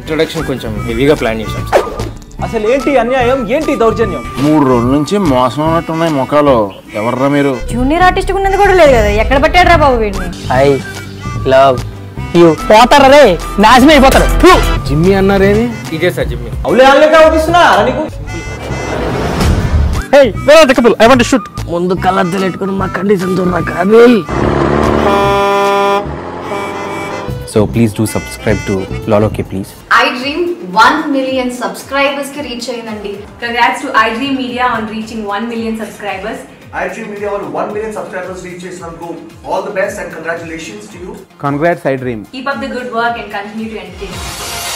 Introduction కొంచెం హెవీగా plan చేశాం సార్ అసలు ఏంటి అన్యాయం ఏంటి దౌర్జన్యం మూడు రోజుల నుంచి మోసం ఉన్నట్టున్నాయి ముఖాలు ఎవర్రా మీరు జూనియర్ ఆర్టిస్ట్ ఉన్నది కూడా లేదు కదా ఎక్కడ పట్టాడు రా బాబు వీడిని ఐ లవ్ యూ పోతారా రే నాశనం అయిపోతారు ఫు! జిమ్మి అన్నారేమి ఇదే సార్ జిమ్మి అవులే ఆన్లే అవుపిస్తున్నా నీకు Hey, where are the couple? I want to shoot. ముందు కలర్ తెలియట్టుకుని మా కండిషన్ చూడరా కానీ so please do subscribe to లాలోకే please I dream one million subscribers కి రీచ్ అయిందండి Congrats to iDream Media on reaching 1 million subscribers. iDream Media వాళ్ళు 1 million subscribers reach చేసినందుకు all the best and congratulations to you. Congrats I dream Keep up the good work and continue to entertain. us.